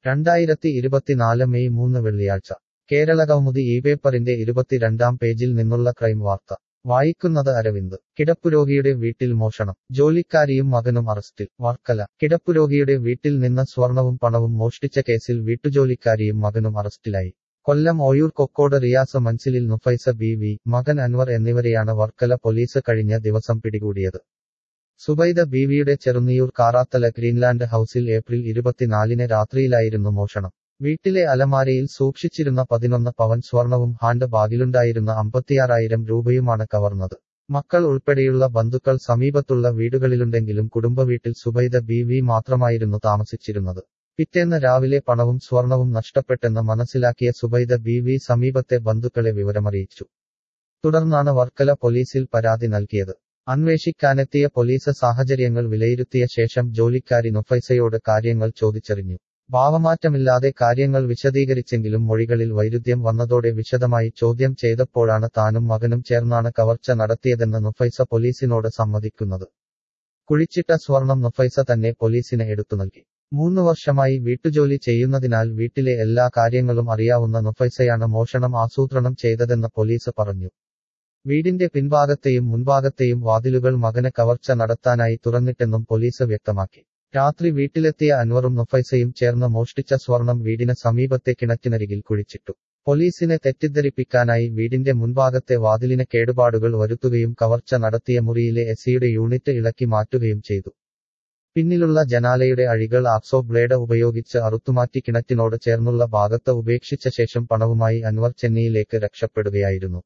രണ്ടായിരത്തി ഇരുപത്തിനാല് മെയ് മൂന്ന് വെള്ളിയാഴ്ച കേരള കൗമുദി ഈ പേപ്പറിന്റെ ഇരുപത്തിരണ്ടാം പേജിൽ നിന്നുള്ള ക്രൈം വാർത്ത വായിക്കുന്നത് അരവിന്ദ് കിടപ്പുരോഗിയുടെ വീട്ടിൽ മോഷണം ജോലിക്കാരിയും മകനും അറസ്റ്റിൽ വർക്കല കിടപ്പുരോഗിയുടെ വീട്ടിൽ നിന്ന് സ്വർണവും പണവും മോഷ്ടിച്ച കേസിൽ വീട്ടുജോലിക്കാരിയും മകനും അറസ്റ്റിലായി കൊല്ലം ഓയൂർ കൊക്കോട് റിയാസ് മൻസിലിൽ നുഫൈസ ബി വി മകൻ അൻവർ എന്നിവരെയാണ് വർക്കല പോലീസ് കഴിഞ്ഞ ദിവസം പിടികൂടിയത് സുബൈദ ബീവിയുടെ ചെറുന്നിയൂർ കാറാത്തല ഗ്രീൻലാൻഡ് ഹൌസിൽ ഏപ്രിൽ ഇരുപത്തിനാലിന് രാത്രിയിലായിരുന്നു മോഷണം വീട്ടിലെ അലമാരയിൽ സൂക്ഷിച്ചിരുന്ന പതിനൊന്ന് പവൻ സ്വർണവും ഹാൻഡ് ബാഗിലുണ്ടായിരുന്ന അമ്പത്തിയാറായിരം രൂപയുമാണ് കവർന്നത് മക്കൾ ഉൾപ്പെടെയുള്ള ബന്ധുക്കൾ സമീപത്തുള്ള വീടുകളിലുണ്ടെങ്കിലും കുടുംബവീട്ടിൽ സുബൈദ ബി വി മാത്രമായിരുന്നു താമസിച്ചിരുന്നത് പിറ്റേന്ന് രാവിലെ പണവും സ്വർണവും നഷ്ടപ്പെട്ടെന്ന് മനസ്സിലാക്കിയ സുബൈദ ബി വി സമീപത്തെ ബന്ധുക്കളെ വിവരമറിയിച്ചു തുടർന്നാണ് വർക്കല പോലീസിൽ പരാതി നൽകിയത് അന്വേഷിക്കാനെത്തിയ പോലീസ് സാഹചര്യങ്ങൾ വിലയിരുത്തിയ ശേഷം ജോലിക്കാരി നുഫൈസയോട് കാര്യങ്ങൾ ചോദിച്ചറിഞ്ഞു ഭാവമാറ്റമില്ലാതെ കാര്യങ്ങൾ വിശദീകരിച്ചെങ്കിലും മൊഴികളിൽ വൈരുദ്ധ്യം വന്നതോടെ വിശദമായി ചോദ്യം ചെയ്തപ്പോഴാണ് താനും മകനും ചേർന്നാണ് കവർച്ച നടത്തിയതെന്ന് നുഫൈസ പോലീസിനോട് സമ്മതിക്കുന്നത് കുഴിച്ചിട്ട സ്വർണം നുഫൈസ തന്നെ പോലീസിന് എടുത്തു നൽകി മൂന്ന് വർഷമായി വീട്ടുജോലി ചെയ്യുന്നതിനാൽ വീട്ടിലെ എല്ലാ കാര്യങ്ങളും അറിയാവുന്ന നുഫൈസയാണ് മോഷണം ആസൂത്രണം ചെയ്തതെന്ന് പോലീസ് പറഞ്ഞു വീടിന്റെ പിൻഭാഗത്തെയും മുൻഭാഗത്തെയും വാതിലുകൾ മകന് കവർച്ച നടത്താനായി തുറന്നിട്ടെന്നും പോലീസ് വ്യക്തമാക്കി രാത്രി വീട്ടിലെത്തിയ അൻവറും നുഫൈസയും ചേർന്ന് മോഷ്ടിച്ച സ്വർണം വീടിന് സമീപത്തെ കിണറ്റിനരികിൽ കുഴിച്ചിട്ടു പോലീസിനെ തെറ്റിദ്ധരിപ്പിക്കാനായി വീടിന്റെ മുൻഭാഗത്തെ വാതിലിന് കേടുപാടുകൾ വരുത്തുകയും കവർച്ച നടത്തിയ മുറിയിലെ എസിയുടെ യൂണിറ്റ് ഇളക്കി മാറ്റുകയും ചെയ്തു പിന്നിലുള്ള ജനാലയുടെ അഴികൾ ആക്സോ ബ്ലേഡ് ഉപയോഗിച്ച് അറുത്തുമാറ്റി കിണറ്റിനോട് ചേർന്നുള്ള ഭാഗത്ത് ഉപേക്ഷിച്ച ശേഷം പണവുമായി അൻവർ ചെന്നൈയിലേക്ക് രക്ഷപ്പെടുകയായിരുന്നു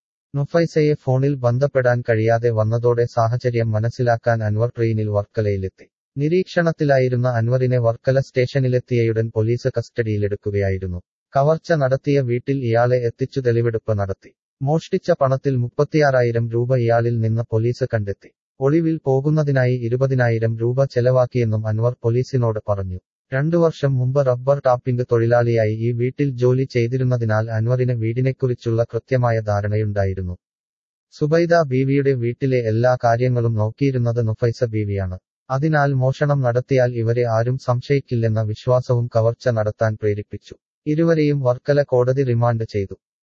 നുഫൈസയെ ഫോണിൽ ബന്ധപ്പെടാൻ കഴിയാതെ വന്നതോടെ സാഹചര്യം മനസ്സിലാക്കാൻ അൻവർ ട്രെയിനിൽ വർക്കലയിലെത്തി നിരീക്ഷണത്തിലായിരുന്ന അൻവറിനെ വർക്കല സ്റ്റേഷനിലെത്തിയയുടൻ പോലീസ് കസ്റ്റഡിയിലെടുക്കുകയായിരുന്നു കവർച്ച നടത്തിയ വീട്ടിൽ ഇയാളെ എത്തിച്ചു തെളിവെടുപ്പ് നടത്തി മോഷ്ടിച്ച പണത്തിൽ മുപ്പത്തിയാറായിരം രൂപ ഇയാളിൽ നിന്ന് പോലീസ് കണ്ടെത്തി ഒളിവിൽ പോകുന്നതിനായി ഇരുപതിനായിരം രൂപ ചെലവാക്കിയെന്നും അൻവർ പോലീസിനോട് പറഞ്ഞു രണ്ടു വർഷം മുമ്പ് റബ്ബർ ടാപ്പിംഗ് തൊഴിലാളിയായി ഈ വീട്ടിൽ ജോലി ചെയ്തിരുന്നതിനാൽ അൻവറിന് വീടിനെക്കുറിച്ചുള്ള കൃത്യമായ ധാരണയുണ്ടായിരുന്നു സുബൈദ ബീവിയുടെ വീട്ടിലെ എല്ലാ കാര്യങ്ങളും നോക്കിയിരുന്നത് നുഫൈസ ബീവിയാണ് അതിനാൽ മോഷണം നടത്തിയാൽ ഇവരെ ആരും സംശയിക്കില്ലെന്ന വിശ്വാസവും കവർച്ച നടത്താൻ പ്രേരിപ്പിച്ചു ഇരുവരെയും വർക്കല കോടതി റിമാൻഡ് ചെയ്തു